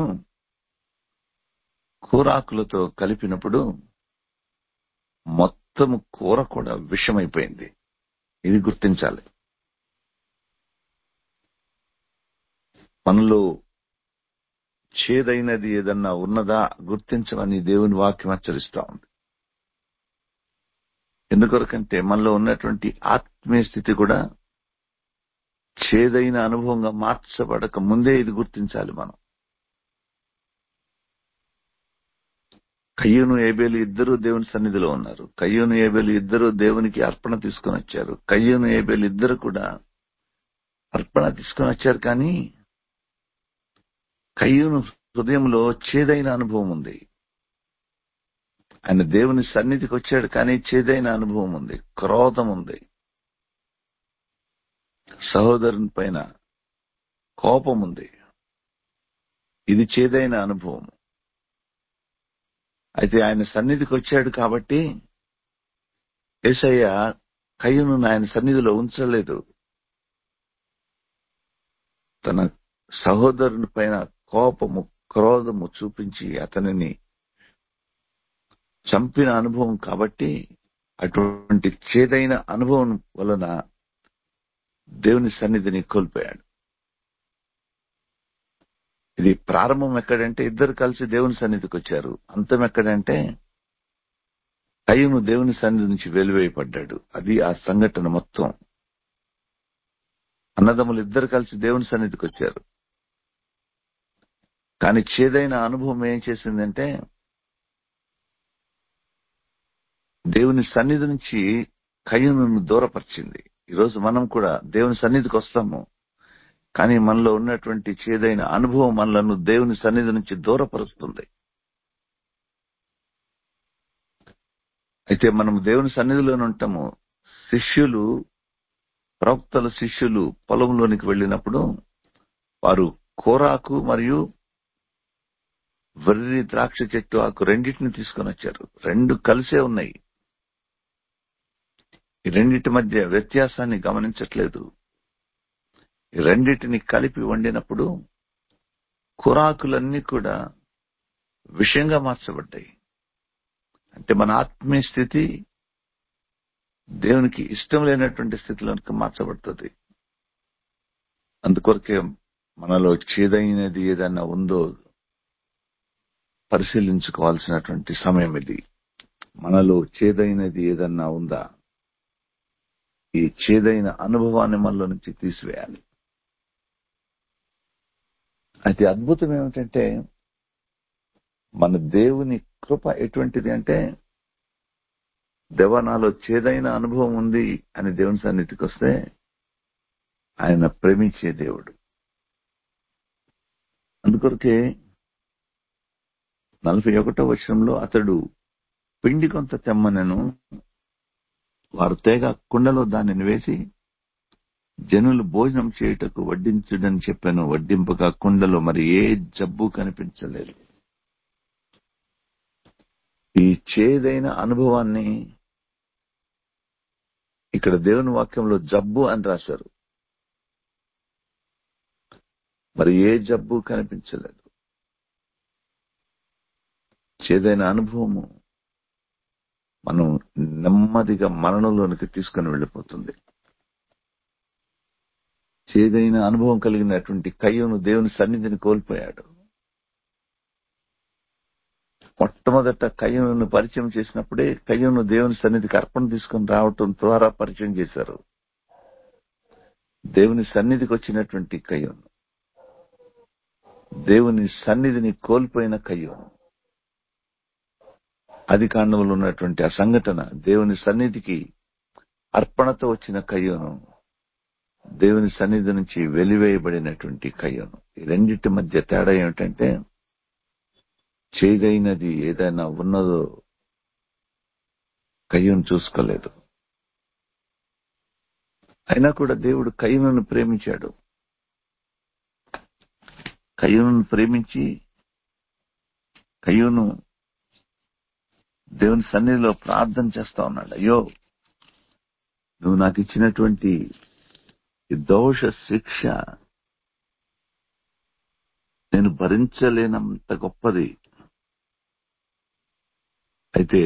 కూరాకులతో కలిపినప్పుడు మొత్తం కూర కూడా విషమైపోయింది ఇది గుర్తించాలి మనలో చేదైనది ఏదన్నా ఉన్నదా గుర్తించమని దేవుని వాక్యం హెచ్చరిస్తా ఉంది ఎందుకొరకంటే మనలో ఉన్నటువంటి ఆత్మీయ స్థితి కూడా చేదైన అనుభవంగా మార్చబడక ముందే ఇది గుర్తించాలి మనం కయ్యూను ఏబేలు ఇద్దరు దేవుని సన్నిధిలో ఉన్నారు కయ్యూను ఏబేలు ఇద్దరు దేవునికి అర్పణ తీసుకొని వచ్చారు కయ్యూను ఏబేలు ఇద్దరు కూడా అర్పణ తీసుకొని వచ్చారు కానీ కయ్యూను హృదయంలో చేదైన అనుభవం ఉంది ఆయన దేవుని సన్నిధికి వచ్చాడు కానీ చేదైన అనుభవం ఉంది క్రోధం ఉంది సహోదరుని పైన కోపం ఉంది ఇది చేదైన అనుభవం అయితే ఆయన సన్నిధికి వచ్చాడు కాబట్టి ఏసయ్య కయ్యను ఆయన సన్నిధిలో ఉంచలేదు తన సహోదరుని పైన కోపము క్రోధము చూపించి అతనిని చంపిన అనుభవం కాబట్టి అటువంటి చేదైన అనుభవం వలన దేవుని సన్నిధిని కోల్పోయాడు ఇది ప్రారంభం ఎక్కడంటే ఇద్దరు కలిసి దేవుని సన్నిధికి వచ్చారు అంతం ఎక్కడంటే కయ్యను దేవుని సన్నిధి నుంచి వెలువేయపడ్డాడు అది ఆ సంఘటన మొత్తం అన్నదమ్ములు ఇద్దరు కలిసి దేవుని సన్నిధికి వచ్చారు కానీ చేదైన అనుభవం ఏం చేసిందంటే దేవుని సన్నిధి నుంచి కయ్యను దూరపరిచింది ఈరోజు మనం కూడా దేవుని సన్నిధికి వస్తాము కానీ మనలో ఉన్నటువంటి చేదైన అనుభవం మనలను దేవుని సన్నిధి నుంచి దూరపరుస్తుంది అయితే మనం దేవుని సన్నిధిలోనే ఉంటాము శిష్యులు ప్రవక్తల శిష్యులు పొలంలోనికి వెళ్ళినప్పుడు వారు కోరాకు మరియు వెర్రి ద్రాక్ష చెట్టు ఆకు రెండింటిని తీసుకొని వచ్చారు రెండు కలిసే ఉన్నాయి ఈ రెండింటి మధ్య వ్యత్యాసాన్ని గమనించట్లేదు ఈ రెండింటిని కలిపి వండినప్పుడు కురాకులన్నీ కూడా విషయంగా మార్చబడ్డాయి అంటే మన ఆత్మీయ స్థితి దేవునికి ఇష్టం లేనటువంటి స్థితిలోనికి మార్చబడుతుంది అందుకొరకే మనలో చేదైనది ఏదన్నా ఉందో పరిశీలించుకోవాల్సినటువంటి సమయం ఇది మనలో చేదైనది ఏదన్నా ఉందా ఈ చేదైన అనుభవాన్ని మనలో నుంచి తీసివేయాలి అయితే అద్భుతం ఏమిటంటే మన దేవుని కృప ఎటువంటిది అంటే దేవ నాలో చేదైన అనుభవం ఉంది అని దేవుని సన్నిధికి వస్తే ఆయన ప్రేమించే దేవుడు అందుకొరకే నలభై ఒకటో వచనంలో అతడు పిండి కొంత తెమ్మనను వారు తేగ కుండలో దానిని వేసి జనులు భోజనం చేయుటకు వడ్డించుడని చెప్పాను వడ్డింపగా కుండలో మరి ఏ జబ్బు కనిపించలేదు ఈ చేదైన అనుభవాన్ని ఇక్కడ దేవుని వాక్యంలో జబ్బు అని రాశారు మరి ఏ జబ్బు కనిపించలేదు చేదైన అనుభవము మనం నెమ్మదిగా మరణంలోనికి తీసుకుని వెళ్ళిపోతుంది చేదైన అనుభవం కలిగినటువంటి కయ్యను దేవుని సన్నిధిని కోల్పోయాడు మొట్టమొదట కయ్యను పరిచయం చేసినప్పుడే కయ్యను దేవుని సన్నిధికి అర్పణ తీసుకుని రావటం ద్వారా పరిచయం చేశారు దేవుని సన్నిధికి వచ్చినటువంటి కయ్యను దేవుని సన్నిధిని కోల్పోయిన కయ్యను అది కాండంలో ఉన్నటువంటి ఆ సంఘటన దేవుని సన్నిధికి అర్పణతో వచ్చిన కయ్యను దేవుని సన్నిధి నుంచి వెలివేయబడినటువంటి కయ్యను ఈ రెండింటి మధ్య తేడా ఏమిటంటే చేదైనది ఏదైనా ఉన్నదో కయ్యను చూసుకోలేదు అయినా కూడా దేవుడు కయ్యను ప్రేమించాడు కయ్యను ప్రేమించి కయ్యను దేవుని సన్నిధిలో ప్రార్థన చేస్తా ఉన్నాడు అయ్యో నువ్వు నాకు ఇచ్చినటువంటి ఈ దోష శిక్ష నేను భరించలేనంత గొప్పది అయితే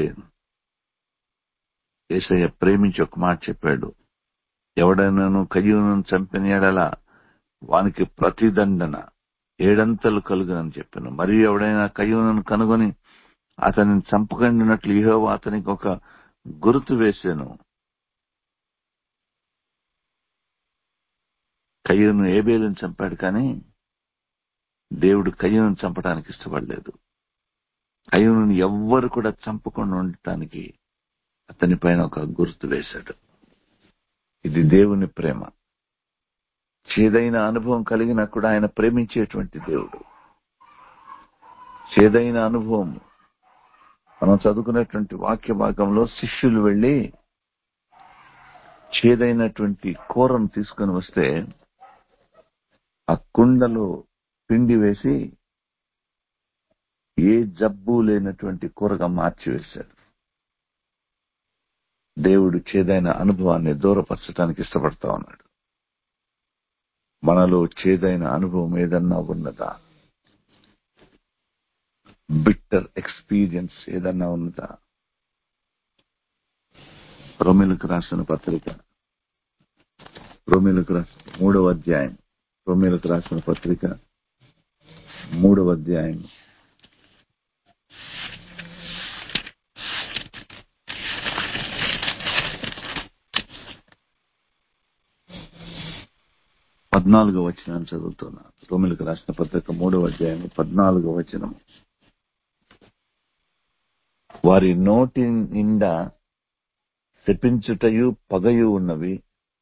ఏసయ్య ప్రేమించి ఒక మాట చెప్పాడు ఎవడైనాను కయ్యూను చంపిన ఎడల వానికి ప్రతిదండన ఏడంతలు కలుగునని చెప్పాను మరియు ఎవడైనా కయ్యూను కనుగొని అతనిని చంపకుండినట్లు ఇహో అతనికి ఒక గుర్తు వేశాను కయ్యను ఏబేలుని చంపాడు కానీ దేవుడు కయ్యను చంపడానికి ఇష్టపడలేదు కయ్యను ఎవ్వరు కూడా చంపకుండా ఉండటానికి అతని పైన ఒక గుర్తు వేశాడు ఇది దేవుని ప్రేమ చేదైన అనుభవం కలిగినా కూడా ఆయన ప్రేమించేటువంటి దేవుడు చేదైన అనుభవం మనం చదువుకున్నటువంటి వాక్య భాగంలో శిష్యులు వెళ్లి చేదైనటువంటి కూరను తీసుకొని వస్తే ఆ కుండలో పిండి వేసి ఏ జబ్బు లేనటువంటి కూరగా మార్చివేశాడు దేవుడు చేదైన అనుభవాన్ని దూరపరచడానికి ఇష్టపడతా ఉన్నాడు మనలో చేదైన అనుభవం ఏదన్నా ఉన్నదా బిట్టర్ ఎక్స్పీరియన్స్ ఏదన్నా ఉన్నదా రొమిలకు రాసిన పత్రిక రొమిలకు రాసిన మూడవ అధ్యాయం రొమిలకు రాసిన పత్రిక మూడవ అధ్యాయం పద్నాలుగో వచనం చదువుతున్నా రోమిలకు రాసిన పత్రిక మూడవ అధ్యాయం పద్నాలుగో వచనం వారి నోటి నిండా శపించుటయు పగయు ఉన్నవి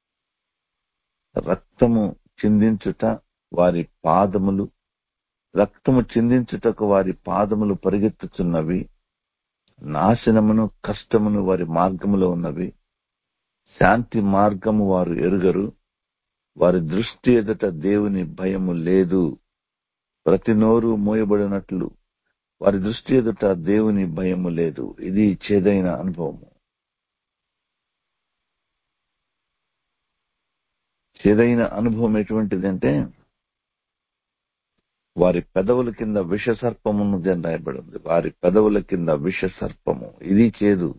రక్తము చిందించుట వారి పాదములు రక్తము చిందించుటకు వారి పాదములు పరిగెత్తుచున్నవి నాశనమును కష్టమును వారి మార్గములో ఉన్నవి శాంతి మార్గము వారు ఎరుగరు వారి దృష్టి ఎదుట దేవుని భయము లేదు ప్రతి నోరు మోయబడినట్లు వారి దృష్టి ఎదుట దేవుని భయము లేదు ఇది చేదైన అనుభవము చేదైన అనుభవం ఎటువంటిదంటే వారి పెదవుల కింద విష సర్పమున్నది అని రాయబడి ఉంది వారి పెదవుల కింద విష సర్పము ఇది చేదు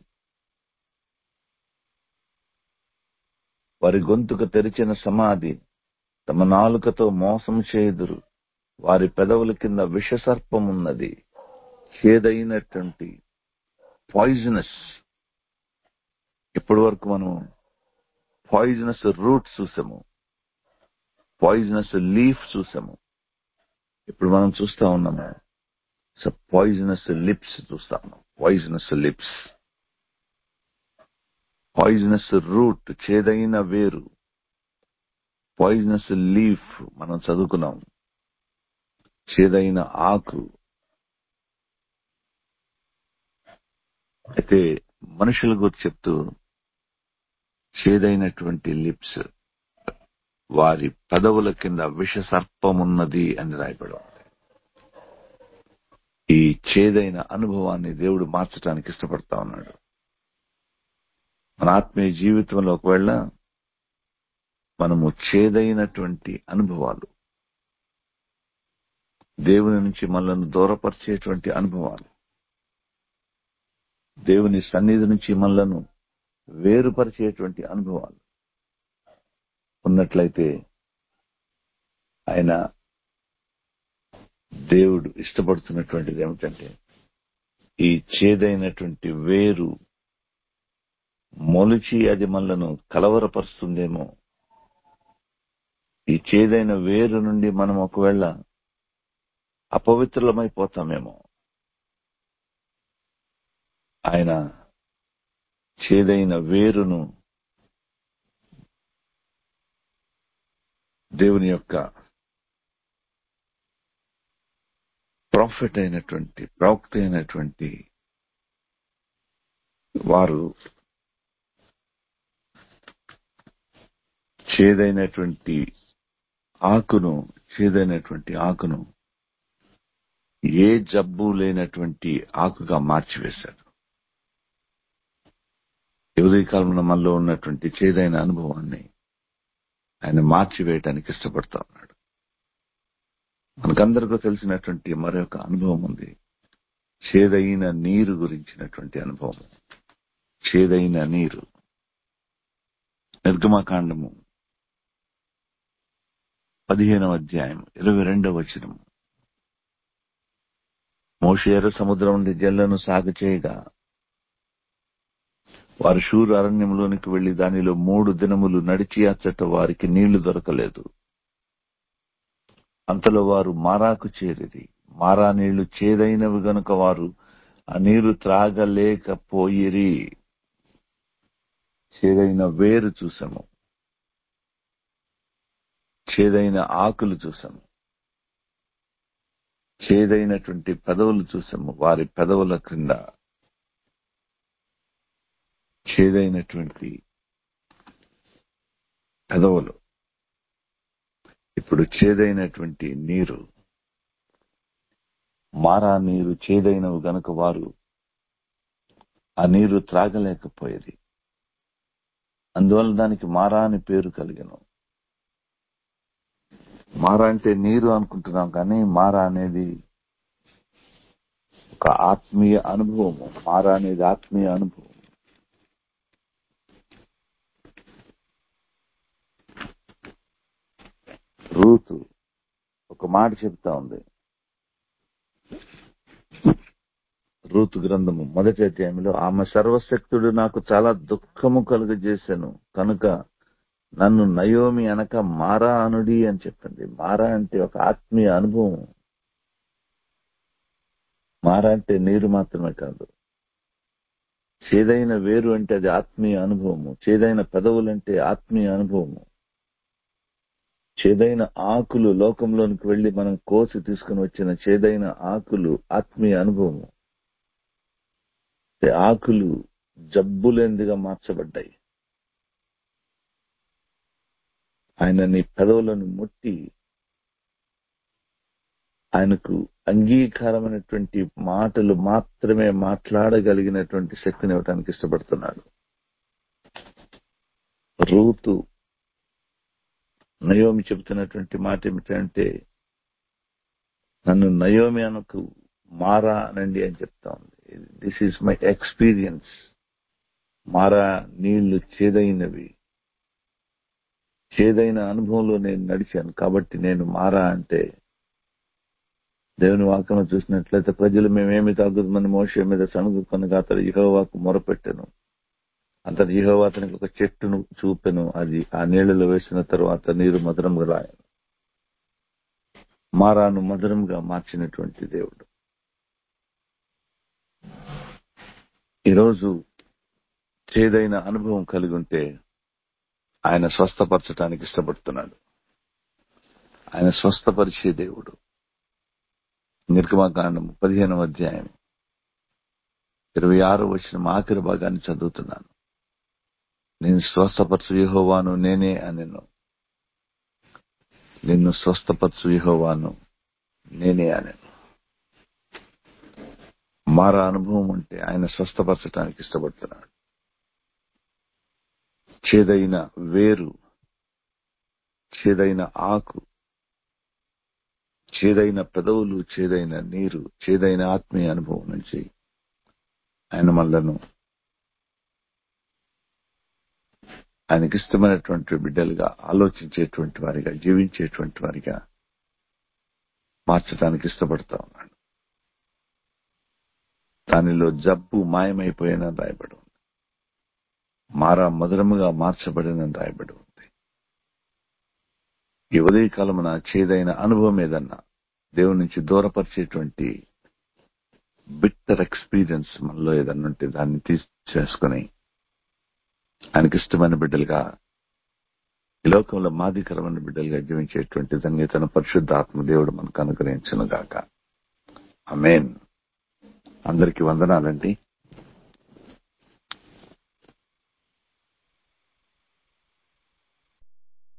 వారి గొంతుకు తెరిచిన సమాధి తమ నాలుకతో మోసం చేయుదురు వారి పెదవుల కింద విష సర్పమున్నది చేదైనటువంటి పాయిజనస్ ఇప్పటి వరకు మనం పాయిజనస్ రూట్స్ చూసాము పాయిజనస్ లీఫ్ చూసాము ఇప్పుడు మనం చూస్తా ఉన్నాము పాయిజనస్ లిప్స్ చూస్తాము పాయిజనస్ లిప్స్ పాయిజనస్ రూట్ చేదైన వేరు పాయిజనస్ లీఫ్ మనం చదువుకున్నాం చేదైన ఆకు అయితే మనుషుల గురించి చెప్తూ చేదైనటువంటి లిప్స్ వారి పదవుల కింద విష సర్పమున్నది అని రాయబడి ఉంది ఈ చేదైన అనుభవాన్ని దేవుడు మార్చడానికి ఇష్టపడతా ఉన్నాడు మన ఆత్మీయ జీవితంలో ఒకవేళ మనము చేదైనటువంటి అనుభవాలు దేవుని నుంచి మనల్ని దూరపరిచేటువంటి అనుభవాలు దేవుని సన్నిధి నుంచి మనలను వేరుపరిచేటువంటి అనుభవాలు ఉన్నట్లయితే ఆయన దేవుడు ఇష్టపడుతున్నటువంటిది ఏమిటంటే ఈ చేదైనటువంటి వేరు మొలిచి అది మనలను కలవరపరుస్తుందేమో ఈ చేదైన వేరు నుండి మనం ఒకవేళ అపవిత్రులమైపోతామేమో ఆయన చేదైన వేరును దేవుని యొక్క ప్రాఫిట్ అయినటువంటి ప్రవక్త అయినటువంటి వారు చేదైనటువంటి ఆకును చేదైనటువంటి ఆకును ఏ జబ్బు లేనటువంటి ఆకుగా మార్చివేశారు ఉదయ కాలంలో మనలో ఉన్నటువంటి చేదైన అనుభవాన్ని ఆయన మార్చివేయటానికి ఇష్టపడతా ఉన్నాడు మనకందరికీ తెలిసినటువంటి మరొక అనుభవం ఉంది చేదైన నీరు గురించినటువంటి అనుభవం చేదైన నీరు నిర్గమకాండము పదిహేనవ అధ్యాయం ఇరవై రెండవ వచనం మోషేర సముద్రం నుండి జల్లను సాగు చేయగా వారు షూరు అరణ్యంలోనికి వెళ్లి దానిలో మూడు దినములు నడిచి అచ్చట వారికి నీళ్లు దొరకలేదు అంతలో వారు మారాకు చేరిరి మారా నీళ్లు చేదైనవి గనుక వారు ఆ నీరు త్రాగలేకపోయిరి చేదైన వేరు చూసాము చేదైన ఆకులు చూసాము చేదైనటువంటి పెదవులు చూసాము వారి పెదవుల క్రింద చేదైనటువంటి పెదవులు ఇప్పుడు చేదైనటువంటి నీరు మారా నీరు చేదైనవి గనుక వారు ఆ నీరు త్రాగలేకపోయేది అందువల్ల దానికి మారా అని పేరు కలిగను మారా అంటే నీరు అనుకుంటున్నాం కానీ మారా అనేది ఒక ఆత్మీయ అనుభవము మారా అనేది ఆత్మీయ అనుభవం రూతు ఒక మాట చెప్తా ఉంది రూతు గ్రంథము మొదటి అధ్యాయంలో ఆమె సర్వశక్తుడు నాకు చాలా దుఃఖము కలుగజేశాను కనుక నన్ను నయోమి అనక మారా అనుడి అని చెప్పింది మారా అంటే ఒక ఆత్మీయ అనుభవం మారా అంటే నీరు మాత్రమే కాదు చేదైన వేరు అంటే అది ఆత్మీయ అనుభవము చేదైన పెదవులంటే ఆత్మీయ అనుభవము చేదైన ఆకులు లోకంలోనికి వెళ్లి మనం కోసి తీసుకుని వచ్చిన చేదైన ఆకులు ఆత్మీయ అనుభవము ఆకులు జబ్బులేందిగా మార్చబడ్డాయి ఆయన నీ పెదవులను ముట్టి ఆయనకు అంగీకారమైనటువంటి మాటలు మాత్రమే మాట్లాడగలిగినటువంటి శక్తిని ఇవ్వడానికి ఇష్టపడుతున్నాడు రూతు నయోమి చెబుతున్నటువంటి మాట ఏమిటంటే నన్ను నయోమి అనకు మారా అనండి అని చెప్తా ఉంది దిస్ ఈజ్ మై ఎక్స్పీరియన్స్ మారా నీళ్లు చేదైనవి చేదైన అనుభవంలో నేను నడిచాను కాబట్టి నేను మారా అంటే దేవుని వాక్యం చూసినట్లయితే ప్రజలు మేమేమి తాగుదామని మోస మీద సణుగు కనుక అతడు ఇహోవాకు మొరపెట్టెను అతడు ఇహోవా అతనికి ఒక చెట్టును చూపెను అది ఆ నీళ్లలో వేసిన తర్వాత నీరు మధురంగా రాయను మారాను మధురంగా మార్చినటువంటి దేవుడు ఈరోజు చేదైన అనుభవం కలిగి ఉంటే ఆయన స్వస్థపరచడానికి ఇష్టపడుతున్నాడు ఆయన స్వస్థపరిచే దేవుడు నిర్గమకాండం పదిహేనవ అధ్యాయం ఇరవై ఆరు వచ్చిన ఆఖరి భాగాన్ని చదువుతున్నాను నేను స్వస్థపరచు యహోవాను నేనే అనెను నిన్ను స్వస్థపరచు యహోవాను నేనే అనెను మారా అనుభవం ఉంటే ఆయన స్వస్థపరచడానికి ఇష్టపడుతున్నాడు చేదైన వేరు చేదైన ఆకు చేదైన పెదవులు చేదైన నీరు చేదైన ఆత్మీయ అనుభవం నుంచి ఆయన మనలను ఆయనకి ఇష్టమైనటువంటి బిడ్డలుగా ఆలోచించేటువంటి వారిగా జీవించేటువంటి వారిగా మార్చడానికి ఇష్టపడతా ఉన్నాడు దానిలో జబ్బు మాయమైపోయిన రాయబడి ఉంది మారా మధురముగా మార్చబడిన రాయబడి ఉంది ఈ ఉదయకాలమున చేదైన అనుభవం ఏదన్నా దేవుని నుంచి దూరపరిచేటువంటి బిట్టర్ ఎక్స్పీరియన్స్ మనలో ఏదన్నా ఉంటే దాన్ని తీసి చేసుకుని ఆయనకి ఇష్టమైన బిడ్డలుగా ఈ లోకంలో మాదికరమైన బిడ్డలుగా జీవించేటువంటి ధన్యతను పరిశుద్ధ ఆత్మ దేవుడు మనకు అనుగ్రహించను గాక అమేన్ అందరికీ వందనాలండి